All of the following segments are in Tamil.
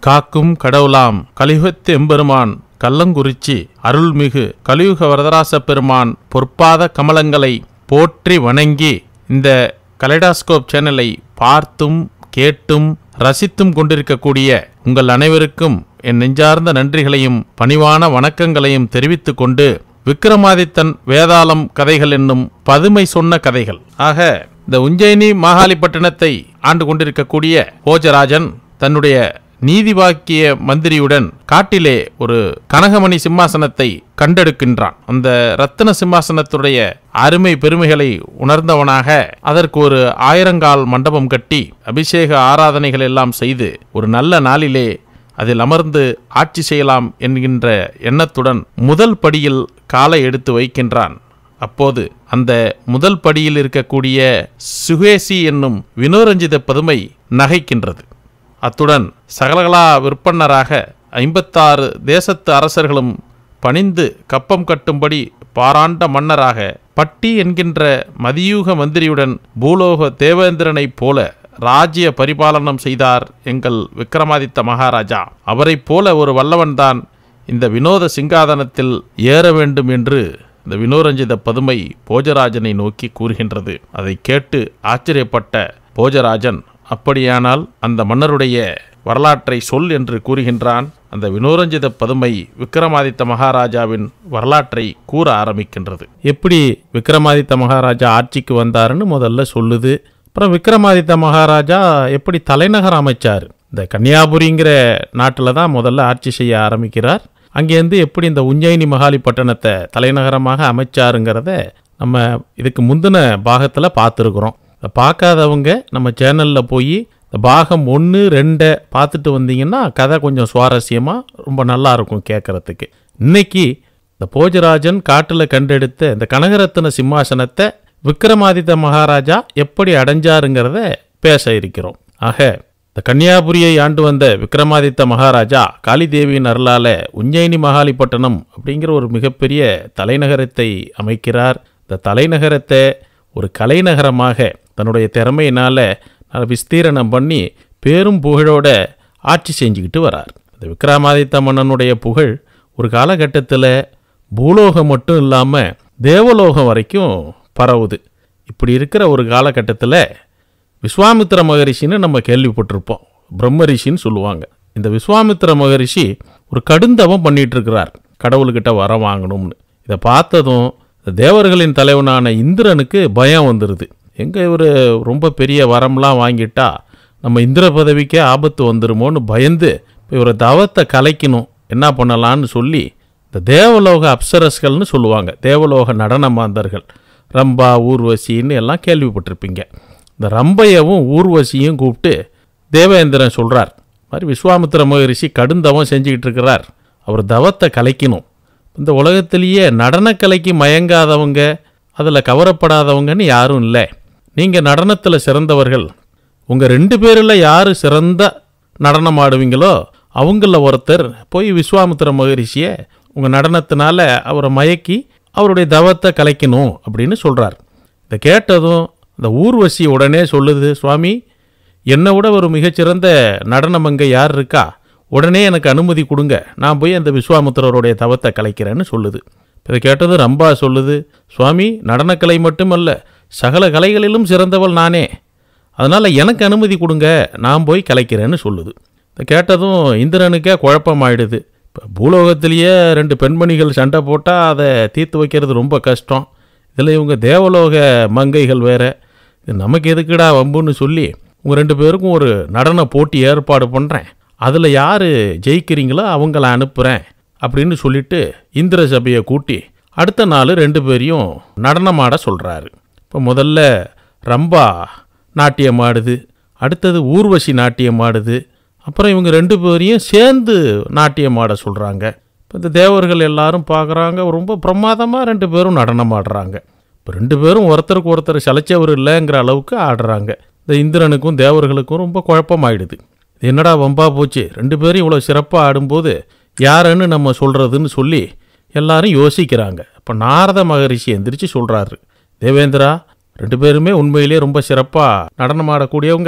காக்கும் கடவுளாம் கலியுகத்து எம்பெருமான் கல்லங்குறிச்சி அருள்மிகு கலியுக வரதராச பெருமான் பொற்பாத கமலங்களை போற்றி வணங்கி இந்த கலைடாஸ்கோப் சேனலை பார்த்தும் கேட்டும் ரசித்தும் கொண்டிருக்கக்கூடிய உங்கள் அனைவருக்கும் என் நெஞ்சார்ந்த நன்றிகளையும் பணிவான வணக்கங்களையும் தெரிவித்துக் கொண்டு விக்ரமாதித்தன் வேதாளம் கதைகள் என்னும் பதுமை சொன்ன கதைகள் ஆக இந்த உஞ்சயினி மாகாளிப்பட்டினத்தை ஆண்டு கொண்டிருக்கக்கூடிய போஜராஜன் தன்னுடைய நீதிவாக்கிய மந்திரியுடன் காட்டிலே ஒரு கனகமணி சிம்மாசனத்தை கண்டெடுக்கின்றான் அந்த ரத்தின சிம்மாசனத்துடைய அருமை பெருமைகளை உணர்ந்தவனாக அதற்கு ஒரு ஆயிரங்கால் மண்டபம் கட்டி அபிஷேக ஆராதனைகள் எல்லாம் செய்து ஒரு நல்ல நாளிலே அதில் அமர்ந்து ஆட்சி செய்யலாம் என்கின்ற எண்ணத்துடன் முதல் படியில் காலை எடுத்து வைக்கின்றான் அப்போது அந்த முதல் படியில் இருக்கக்கூடிய சுகேசி என்னும் வினோரஞ்சித பதுமை நகைக்கின்றது அத்துடன் சகலகலா விற்பன்னராக ஐம்பத்தாறு தேசத்து அரசர்களும் பணிந்து கப்பம் கட்டும்படி பாராண்ட மன்னராக பட்டி என்கின்ற மதியூக மந்திரியுடன் பூலோக தேவேந்திரனைப் போல ராஜ்ய பரிபாலனம் செய்தார் எங்கள் விக்ரமாதித்த மகாராஜா அவரைப் போல ஒரு வல்லவன்தான் இந்த வினோத சிங்காதனத்தில் ஏற வேண்டும் என்று இந்த வினோரஞ்சித பதுமை போஜராஜனை நோக்கி கூறுகின்றது அதை கேட்டு ஆச்சரியப்பட்ட போஜராஜன் அப்படியானால் அந்த மன்னருடைய வரலாற்றை சொல் என்று கூறுகின்றான் அந்த வினோரஞ்சித பதுமை விக்ரமாதித்த மகாராஜாவின் வரலாற்றை கூற ஆரம்பிக்கின்றது எப்படி விக்ரமாதித்த மகாராஜா ஆட்சிக்கு வந்தாருன்னு முதல்ல சொல்லுது அப்புறம் விக்ரமாதித்த மகாராஜா எப்படி தலைநகர் அமைச்சார் இந்த கன்னியாகுரிங்கிற நாட்டில் தான் முதல்ல ஆட்சி செய்ய ஆரம்பிக்கிறார் அங்கேருந்து எப்படி இந்த உஞ்சயினி மகாலி பட்டணத்தை தலைநகரமாக அமைச்சாருங்கிறத நம்ம இதுக்கு முந்தின பாகத்தில் பார்த்துருக்குறோம் இதை பார்க்காதவங்க நம்ம சேனலில் போய் இந்த பாகம் ஒன்று ரெண்டை பார்த்துட்டு வந்தீங்கன்னா கதை கொஞ்சம் சுவாரஸ்யமாக ரொம்ப நல்லா இருக்கும் கேட்குறதுக்கு இன்னைக்கு இந்த போஜராஜன் காட்டில் கண்டெடுத்த இந்த கனகரத்ன சிம்மாசனத்தை விக்ரமாதித்த மகாராஜா எப்படி அடைஞ்சாருங்கிறத பேச இருக்கிறோம் ஆக இந்த கன்னியாகுரியை ஆண்டு வந்த விக்ரமாதித்த மகாராஜா காளிதேவியின் அருளால உஞ்சயினி மகாலிப்பட்டினம் அப்படிங்கிற ஒரு மிகப்பெரிய தலைநகரத்தை அமைக்கிறார் இந்த தலைநகரத்தை ஒரு கலைநகரமாக தன்னுடைய திறமையினால நல்ல விஸ்தீரணம் பண்ணி பேரும் புகழோட ஆட்சி செஞ்சுக்கிட்டு வரார் இந்த விக்ரமாதித்த மன்னனுடைய புகழ் ஒரு காலகட்டத்தில் பூலோகம் மட்டும் இல்லாமல் தேவலோகம் வரைக்கும் பரவுது இப்படி இருக்கிற ஒரு காலகட்டத்தில் விஸ்வாமித்திர மகரிஷின்னு நம்ம கேள்விப்பட்டிருப்போம் பிரம்ம ரிஷின்னு சொல்லுவாங்க இந்த விஸ்வாமித்திர மகரிஷி ஒரு கடுந்தவம் பண்ணிட்டு இருக்கிறார் கடவுள்கிட்ட வர வாங்கணும்னு இதை பார்த்ததும் இந்த தேவர்களின் தலைவனான இந்திரனுக்கு பயம் வந்துடுது எங்கே இவர் ரொம்ப பெரிய வரம்லாம் வாங்கிட்டா நம்ம இந்திர பதவிக்கே ஆபத்து வந்துருமோன்னு பயந்து இப்போ இவரை தவத்தை கலைக்கணும் என்ன பண்ணலான்னு சொல்லி இந்த தேவலோக அப்சரஸ்கள்னு சொல்லுவாங்க தேவலோக நடன மாந்தர்கள் ரம்பா ஊர்வசின்னு எல்லாம் கேள்விப்பட்டிருப்பீங்க இந்த ரம்பையவும் ஊர்வசியும் கூப்பிட்டு தேவேந்திரன் சொல்கிறார் மாதிரி விஸ்வாமித்திர மகரிஷி கடுந்தவம் செஞ்சுக்கிட்டு இருக்கிறார் அவர் தவத்தை கலைக்கணும் இந்த உலகத்திலேயே நடனக்கலைக்கு மயங்காதவங்க அதில் கவரப்படாதவங்கன்னு யாரும் இல்லை நீங்கள் நடனத்தில் சிறந்தவர்கள் உங்கள் ரெண்டு பேரில் யார் சிறந்த நடனம் ஆடுவீங்களோ அவங்கள ஒருத்தர் போய் விஸ்வாமித்திர மகரிஷியை உங்கள் நடனத்தினால அவரை மயக்கி அவருடைய தவத்தை கலைக்கணும் அப்படின்னு சொல்கிறார் இதை கேட்டதும் இந்த ஊர்வசி உடனே சொல்லுது சுவாமி என்னை விட ஒரு மிகச்சிறந்த நடனம் அங்கே யார் இருக்கா உடனே எனக்கு அனுமதி கொடுங்க நான் போய் அந்த விஸ்வாமித்திரருடைய தவத்தை கலைக்கிறேன்னு சொல்லுது இதை கேட்டதும் ரம்பா சொல்லுது சுவாமி நடனக்கலை மட்டுமல்ல சகல கலைகளிலும் சிறந்தவள் நானே அதனால் எனக்கு அனுமதி கொடுங்க நான் போய் கலைக்கிறேன்னு சொல்லுது இதை கேட்டதும் இந்திரனுக்கே குழப்பமாயிடுது இப்போ பூலோகத்திலேயே ரெண்டு பெண்மணிகள் சண்டை போட்டால் அதை தீர்த்து வைக்கிறது ரொம்ப கஷ்டம் இதில் இவங்க தேவலோக மங்கைகள் வேற இது நமக்கு எதுக்குடா வம்புன்னு சொல்லி உங்கள் ரெண்டு பேருக்கும் ஒரு நடன போட்டி ஏற்பாடு பண்ணுறேன் அதில் யார் ஜெயிக்கிறீங்களோ அவங்கள அனுப்புகிறேன் அப்படின்னு சொல்லிட்டு இந்திர சபையை கூட்டி அடுத்த நாள் ரெண்டு பேரையும் நடனமாட சொல்கிறாரு இப்போ முதல்ல ரம்பா நாட்டியம் ஆடுது அடுத்தது ஊர்வசி நாட்டியம் ஆடுது அப்புறம் இவங்க ரெண்டு பேரையும் சேர்ந்து நாட்டியம் ஆட சொல்கிறாங்க இப்போ இந்த தேவர்கள் எல்லாரும் பார்க்குறாங்க ரொம்ப பிரமாதமாக ரெண்டு பேரும் நடனம் ஆடுறாங்க இப்போ ரெண்டு பேரும் ஒருத்தருக்கு ஒருத்தர் சலைச்சவர் இல்லைங்கிற அளவுக்கு ஆடுறாங்க இந்த இந்திரனுக்கும் தேவர்களுக்கும் ரொம்ப குழப்பமாயிடுது இது என்னடா வம்பா போச்சு ரெண்டு பேரும் இவ்வளோ சிறப்பாக ஆடும்போது யாருன்னு நம்ம சொல்கிறதுன்னு சொல்லி எல்லாரும் யோசிக்கிறாங்க இப்போ நாரத மகரிஷி எந்திரிச்சு சொல்கிறாரு தேவேந்திரா ரெண்டு பேருமே உண்மையிலே ரொம்ப சிறப்பாக நடனம் ஆடக்கூடியவங்க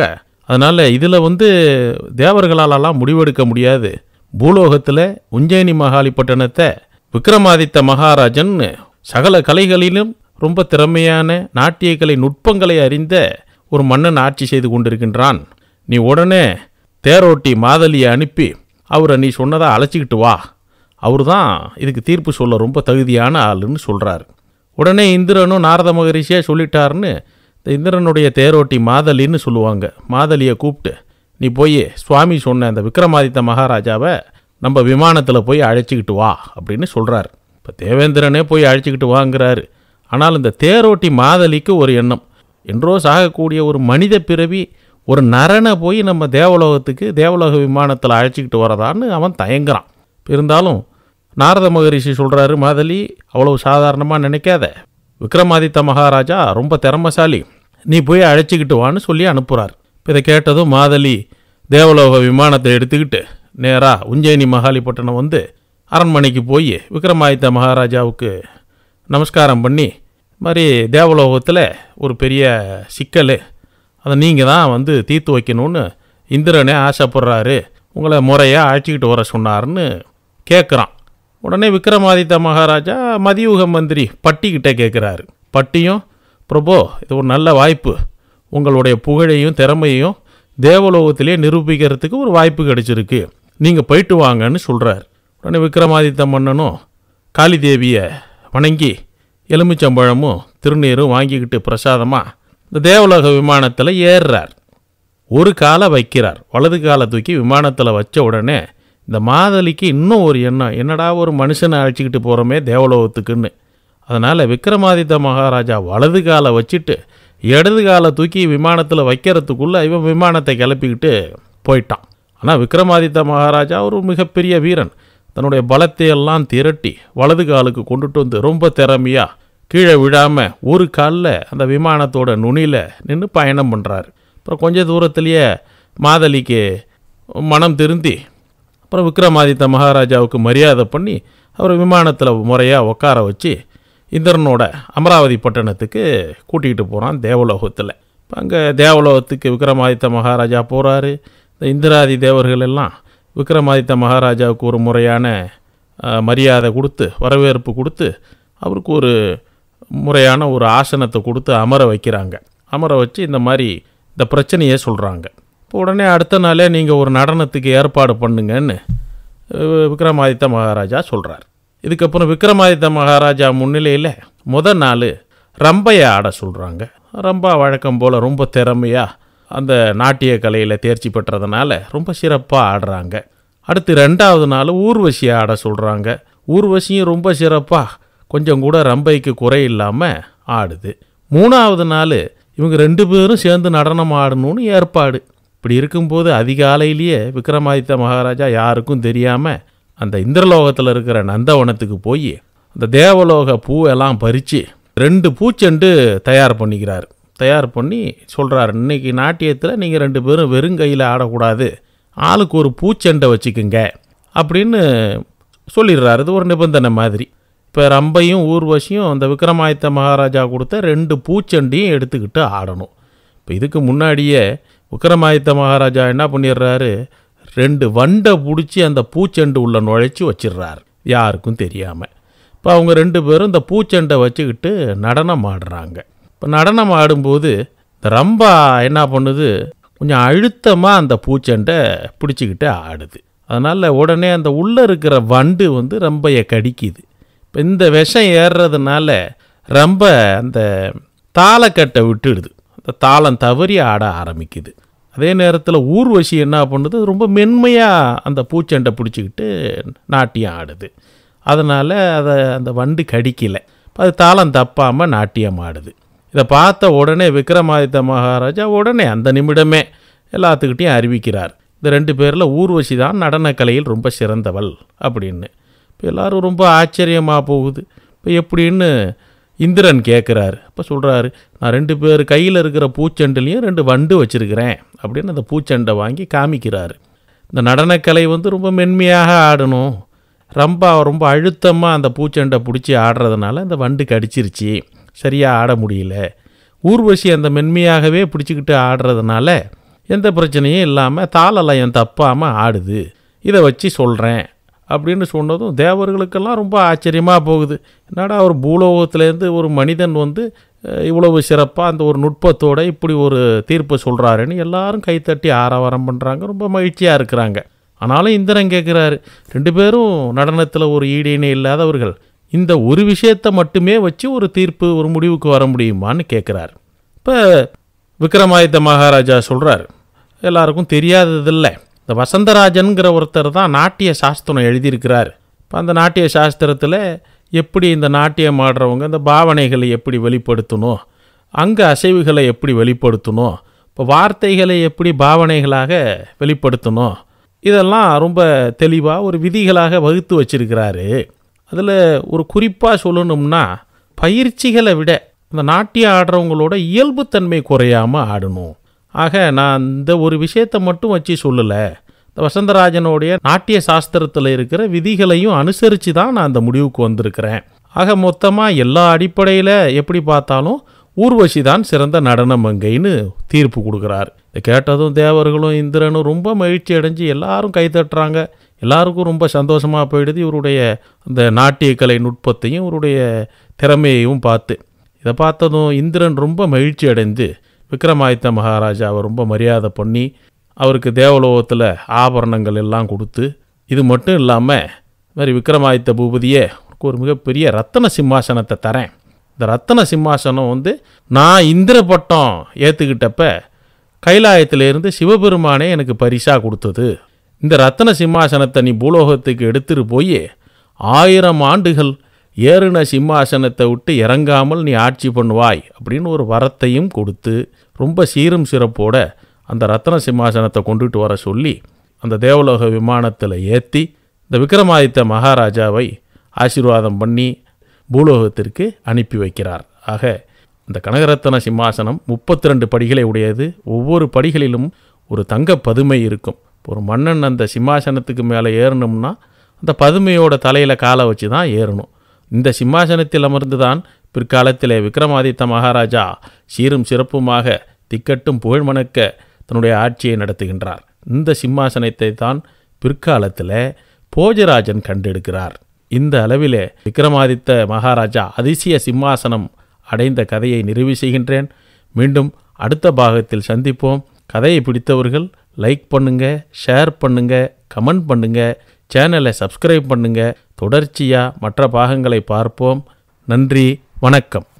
அதனால் இதில் வந்து தேவர்களாலலாம் முடிவெடுக்க முடியாது பூலோகத்தில் உஞ்சயினி மகாலிப்பட்டினத்தை விக்ரமாதித்த மகாராஜன் சகல கலைகளிலும் ரொம்ப திறமையான நாட்டிய கலை நுட்பங்களை அறிந்த ஒரு மன்னன் ஆட்சி செய்து கொண்டிருக்கின்றான் நீ உடனே தேரோட்டி மாதலியை அனுப்பி அவரை நீ சொன்னதா அழைச்சிக்கிட்டு வா அவர் தான் இதுக்கு தீர்ப்பு சொல்ல ரொம்ப தகுதியான ஆளுன்னு சொல்கிறார் உடனே இந்திரனும் நாரத மகரிஷியே சொல்லிட்டாருன்னு இந்த இந்திரனுடைய தேரோட்டி மாதலின்னு சொல்லுவாங்க மாதலியை கூப்பிட்டு நீ போய் சுவாமி சொன்ன இந்த விக்ரமாதித்த மகாராஜாவை நம்ம விமானத்தில் போய் அழைச்சிக்கிட்டு வா அப்படின்னு சொல்கிறார் இப்போ தேவேந்திரனே போய் அழைச்சிக்கிட்டு வாங்குறாரு ஆனால் இந்த தேரோட்டி மாதலிக்கு ஒரு எண்ணம் என்றோ சாகக்கூடிய ஒரு மனித பிறவி ஒரு நரனை போய் நம்ம தேவலோகத்துக்கு தேவலோக விமானத்தில் அழைச்சிக்கிட்டு வரதான்னு அவன் தயங்குறான் இருந்தாலும் நாரத மகரிஷி சொல்கிறாரு மாதலி அவ்வளவு சாதாரணமாக நினைக்காத விக்ரமாதித்த மகாராஜா ரொம்ப திறமசாலி நீ போய் அழைச்சிக்கிட்டு வான்னு சொல்லி அனுப்புகிறார் இப்போ இதை கேட்டதும் மாதலி தேவலோக விமானத்தை எடுத்துக்கிட்டு நேராக உஞ்சயினி மகாலிப்பட்டினம் வந்து அரண்மனைக்கு போய் விக்ரமாதித்த மகாராஜாவுக்கு நமஸ்காரம் பண்ணி இது மாதிரி தேவலோகத்தில் ஒரு பெரிய சிக்கல் அதை நீங்கள் தான் வந்து தீர்த்து வைக்கணும்னு இந்திரனே ஆசைப்படுறாரு உங்களை முறையாக அழைச்சிக்கிட்டு வர சொன்னார்னு கேட்குறான் உடனே விக்ரமாதித்த மகாராஜா மதியுக மந்திரி பட்டிக்கிட்ட கேட்குறாரு பட்டியும் பிரபு இது ஒரு நல்ல வாய்ப்பு உங்களுடைய புகழையும் திறமையையும் தேவலோகத்திலே நிரூபிக்கிறதுக்கு ஒரு வாய்ப்பு கிடைச்சிருக்கு நீங்கள் போயிட்டு வாங்கன்னு சொல்கிறார் உடனே விக்ரமாதித்த மன்னனும் காளி தேவியை வணங்கி எலுமிச்சம்பழமும் திருநீரும் வாங்கிக்கிட்டு பிரசாதமாக இந்த தேவலோக விமானத்தில் ஏறுறார் ஒரு காலை வைக்கிறார் வலது காலை தூக்கி விமானத்தில் வச்ச உடனே இந்த மாதலிக்கு இன்னும் ஒரு எண்ணம் என்னடா ஒரு மனுஷனை அழைச்சிக்கிட்டு போகிறோமே தேவலோகத்துக்குன்னு அதனால் விக்ரமாதித்த மகாராஜா வலது காலை வச்சுட்டு இடது காலை தூக்கி விமானத்தில் வைக்கிறதுக்குள்ளே இவன் விமானத்தை கிளப்பிக்கிட்டு போயிட்டான் ஆனால் விக்ரமாதித்த மகாராஜா ஒரு மிகப்பெரிய வீரன் தன்னுடைய பலத்தை எல்லாம் திரட்டி வலது காலுக்கு கொண்டுட்டு வந்து ரொம்ப திறமையாக கீழே விழாமல் ஒரு காலில் அந்த விமானத்தோட நுனியில் நின்று பயணம் பண்ணுறாரு அப்புறம் கொஞ்ச தூரத்திலேயே மாதலிக்கு மனம் திருந்தி அப்புறம் விக்ரமாதித்த மகாராஜாவுக்கு மரியாதை பண்ணி அவர் விமானத்தில் முறையாக உட்கார வச்சு இந்திரனோட அமராவதி பட்டணத்துக்கு கூட்டிகிட்டு போகிறான் தேவலோகத்தில் இப்போ அங்கே தேவலோகத்துக்கு விக்ரமாதித்த மகாராஜா போகிறாரு இந்த இந்திராதி தேவர்கள் எல்லாம் விக்ரமாதித்த மகாராஜாவுக்கு ஒரு முறையான அஹ், மரியாதை கொடுத்து வரவேற்பு கொடுத்து அவருக்கு ஒரு முறையான ஒரு ஆசனத்தை கொடுத்து அமர வைக்கிறாங்க அமர வச்சு இந்த மாதிரி இந்த பிரச்சனையை சொல்கிறாங்க இப்போ உடனே அடுத்த நாளே நீங்கள் ஒரு நடனத்துக்கு ஏற்பாடு பண்ணுங்கன்னு அஹ், விக்ரமாதித்த மகாராஜா சொல்கிறார் இதுக்கப்புறம் விக்ரமாதித்த மகாராஜா முன்னிலையில் முத நாள் ரம்பையை ஆட சொல்கிறாங்க ரம்பா வழக்கம் போல் ரொம்ப திறமையாக அந்த நாட்டிய கலையில் தேர்ச்சி பெற்றதுனால ரொம்ப சிறப்பாக ஆடுறாங்க அடுத்து ரெண்டாவது நாள் ஊர்வசியை ஆட சொல்கிறாங்க ஊர்வசியும் ரொம்ப சிறப்பாக கொஞ்சம் கூட ரம்பைக்கு குறை இல்லாமல் ஆடுது மூணாவது நாள் இவங்க ரெண்டு பேரும் சேர்ந்து நடனம் ஆடணும்னு ஏற்பாடு இப்படி இருக்கும்போது அதிகாலையிலேயே விக்ரமாதித்த மகாராஜா யாருக்கும் தெரியாமல் அந்த இந்திரலோகத்தில் இருக்கிற நந்தவனத்துக்கு போய் அந்த தேவலோக பூவெல்லாம் பறித்து ரெண்டு பூச்செண்டு தயார் பண்ணிக்கிறார் தயார் பண்ணி சொல்கிறார் இன்னைக்கு நாட்டியத்தில் நீங்கள் ரெண்டு பேரும் வெறுங்கையில் ஆடக்கூடாது ஆளுக்கு ஒரு பூச்செண்டை வச்சுக்குங்க அப்படின்னு சொல்லிடுறாரு இது ஒரு நிபந்தனை மாதிரி இப்போ ரம்பையும் ஊர்வசியும் அந்த விக்ரமாதித்த மகாராஜா கொடுத்த ரெண்டு பூச்செண்டையும் எடுத்துக்கிட்டு ஆடணும் இப்போ இதுக்கு முன்னாடியே விக்ரமாதித்த மகாராஜா என்ன பண்ணிடுறாரு ரெண்டு வண்டை பிடிச்சி அந்த பூச்செண்டு உள்ள நுழைச்சி வச்சிடுறாரு யாருக்கும் தெரியாமல் இப்போ அவங்க ரெண்டு பேரும் இந்த பூச்செண்டை வச்சுக்கிட்டு நடனம் ஆடுறாங்க இப்போ நடனம் ஆடும்போது இந்த ரம்பா என்ன பண்ணுது கொஞ்சம் அழுத்தமாக அந்த பூச்செண்டை பிடிச்சிக்கிட்டு ஆடுது அதனால் உடனே அந்த உள்ளே இருக்கிற வண்டு வந்து ரம்பையை கடிக்குது இப்போ இந்த விஷம் ஏறுறதுனால ரொம்ப அந்த தாளக்கட்டை விட்டுடுது அந்த தாளம் தவறி ஆட ஆரம்பிக்குது அதே நேரத்தில் ஊர்வசி என்ன பண்ணுது ரொம்ப மென்மையாக அந்த பூச்செண்டை பிடிச்சிக்கிட்டு நாட்டியம் ஆடுது அதனால் அதை அந்த வண்டு கடிக்கலை அது தாளம் தப்பாமல் நாட்டியம் ஆடுது இதை பார்த்த உடனே விக்ரமாதித்த மகாராஜா உடனே அந்த நிமிடமே எல்லாத்துக்கிட்டையும் அறிவிக்கிறார் இந்த ரெண்டு பேரில் ஊர்வசி தான் நடனக்கலையில் ரொம்ப சிறந்தவள் அப்படின்னு இப்போ எல்லாரும் ரொம்ப ஆச்சரியமாக போகுது இப்போ எப்படின்னு இந்திரன் கேட்குறாரு அப்போ சொல்கிறாரு நான் ரெண்டு பேர் கையில் இருக்கிற பூச்செண்டுலேயும் ரெண்டு வண்டு வச்சுருக்கிறேன் அப்படின்னு அந்த பூச்செண்டை வாங்கி காமிக்கிறாரு இந்த நடனக்கலை வந்து ரொம்ப மென்மையாக ஆடணும் ரொம்ப ரொம்ப அழுத்தமாக அந்த பூச்செண்டை பிடிச்சி ஆடுறதுனால அந்த வண்டு கடிச்சிருச்சு சரியாக ஆட முடியல ஊர்வசி அந்த மென்மையாகவே பிடிச்சிக்கிட்டு ஆடுறதுனால எந்த பிரச்சனையும் இல்லாமல் தாளலயம் தப்பாமல் ஆடுது இதை வச்சு சொல்கிறேன் அப்படின்னு சொன்னதும் தேவர்களுக்கெல்லாம் ரொம்ப ஆச்சரியமாக போகுது என்னடா ஒரு பூலோகத்திலேருந்து ஒரு மனிதன் வந்து அஹ், இவ்வளவு சிறப்பாக அந்த ஒரு நுட்பத்தோட இப்படி ஒரு தீர்ப்பு சொல்கிறாருன்னு எல்லாரும் கைத்தட்டி ஆரவாரம் பண்ணுறாங்க ரொம்ப மகிழ்ச்சியாக இருக்கிறாங்க ஆனாலும் இந்திரன் கேட்குறாரு ரெண்டு பேரும் நடனத்தில் ஒரு ஈடிணை இல்லாதவர்கள் இந்த ஒரு விஷயத்தை மட்டுமே வச்சு ஒரு தீர்ப்பு ஒரு முடிவுக்கு வர முடியுமான்னு கேட்குறாரு இப்போ விக்ரமாதித்த மகாராஜா சொல்கிறார் எல்லாருக்கும் தெரியாததில்லை இந்த வசந்தராஜன்கிற ஒருத்தர் தான் நாட்டிய சாஸ்திரம் எழுதியிருக்கிறார் இப்போ அந்த நாட்டிய சாஸ்திரத்தில் எப்படி இந்த நாட்டியம் ஆடுறவங்க இந்த பாவனைகளை எப்படி வெளிப்படுத்தணும் அங்கே அசைவுகளை எப்படி வெளிப்படுத்தணும் இப்போ வார்த்தைகளை எப்படி பாவனைகளாக வெளிப்படுத்தணும் இதெல்லாம் ரொம்ப தெளிவாக ஒரு விதிகளாக வகுத்து வச்சிருக்கிறாரு அதில் ஒரு குறிப்பாக சொல்லணும்னா பயிற்சிகளை விட அந்த நாட்டியம் ஆடுறவங்களோட இயல்புத்தன்மை குறையாமல் ஆடணும் ஆக நான் இந்த ஒரு விஷயத்தை மட்டும் வச்சு சொல்லலை இந்த வசந்தராஜனுடைய நாட்டிய சாஸ்திரத்தில் இருக்கிற விதிகளையும் அனுசரித்து தான் நான் அந்த முடிவுக்கு வந்திருக்கிறேன் ஆக மொத்தமாக எல்லா அடிப்படையில் எப்படி பார்த்தாலும் ஊர்வசி தான் சிறந்த நடன மங்கைன்னு தீர்ப்பு கொடுக்குறார் இதை கேட்டதும் தேவர்களும் இந்திரனும் ரொம்ப மகிழ்ச்சி அடைஞ்சு எல்லாரும் கைத்தட்டுறாங்க எல்லாருக்கும் ரொம்ப சந்தோஷமாக போயிடுது இவருடைய அந்த நாட்டிய கலை நுட்பத்தையும் இவருடைய திறமையையும் பார்த்து இதை பார்த்ததும் இந்திரன் ரொம்ப மகிழ்ச்சி அடைந்து விக்ரமாதித்த மகாராஜாவை ரொம்ப மரியாதை பண்ணி அவருக்கு தேவலோகத்தில் ஆபரணங்கள் எல்லாம் கொடுத்து இது மட்டும் இல்லாமல் மாதிரி விக்ரமாதித்த பூபதியே உனக்கு ஒரு மிகப்பெரிய ரத்தன சிம்மாசனத்தை தரேன் இந்த ரத்தன சிம்மாசனம் வந்து நான் இந்திர பட்டம் ஏற்றுக்கிட்டப்ப கைலாயத்திலிருந்து சிவபெருமானே எனக்கு பரிசாக கொடுத்தது இந்த ரத்தன சிம்மாசனத்தை நீ பூலோகத்துக்கு எடுத்துட்டு போய் ஆயிரம் ஆண்டுகள் ஏறின சிம்மாசனத்தை விட்டு இறங்காமல் நீ ஆட்சி பண்ணுவாய் அப்படின்னு ஒரு வரத்தையும் கொடுத்து ரொம்ப சீரும் சிறப்போட அந்த ரத்தன சிம்மாசனத்தை கொண்டுட்டு வர சொல்லி அந்த தேவலோக விமானத்தில் ஏற்றி இந்த விக்ரமாதித்த மகாராஜாவை ஆசீர்வாதம் பண்ணி பூலோகத்திற்கு அனுப்பி வைக்கிறார் ஆக இந்த கனகரத்தன சிம்மாசனம் முப்பத்தி ரெண்டு படிகளை உடையது ஒவ்வொரு படிகளிலும் ஒரு தங்க பதுமை இருக்கும் ஒரு மன்னன் அந்த சிம்மாசனத்துக்கு மேலே ஏறணும்னா அந்த பதுமையோட தலையில் காலை வச்சு தான் ஏறணும் இந்த சிம்மாசனத்தில் அமர்ந்து தான் பிற்காலத்திலே விக்ரமாதித்த மகாராஜா சீரும் சிறப்புமாக திக்கட்டும் புகழ்மணக்க தன்னுடைய ஆட்சியை நடத்துகின்றார் இந்த சிம்மாசனத்தை தான் பிற்காலத்தில் போஜராஜன் கண்டெடுக்கிறார் இந்த அளவிலே விக்ரமாதித்த மகாராஜா அதிசய சிம்மாசனம் அடைந்த கதையை நிறைவு செய்கின்றேன் மீண்டும் அடுத்த பாகத்தில் சந்திப்போம் கதையை பிடித்தவர்கள் லைக் பண்ணுங்க ஷேர் பண்ணுங்க கமெண்ட் பண்ணுங்க சேனலை சப்ஸ்கிரைப் பண்ணுங்க தொடர்ச்சியாக மற்ற பாகங்களை பார்ப்போம் நன்றி வணக்கம்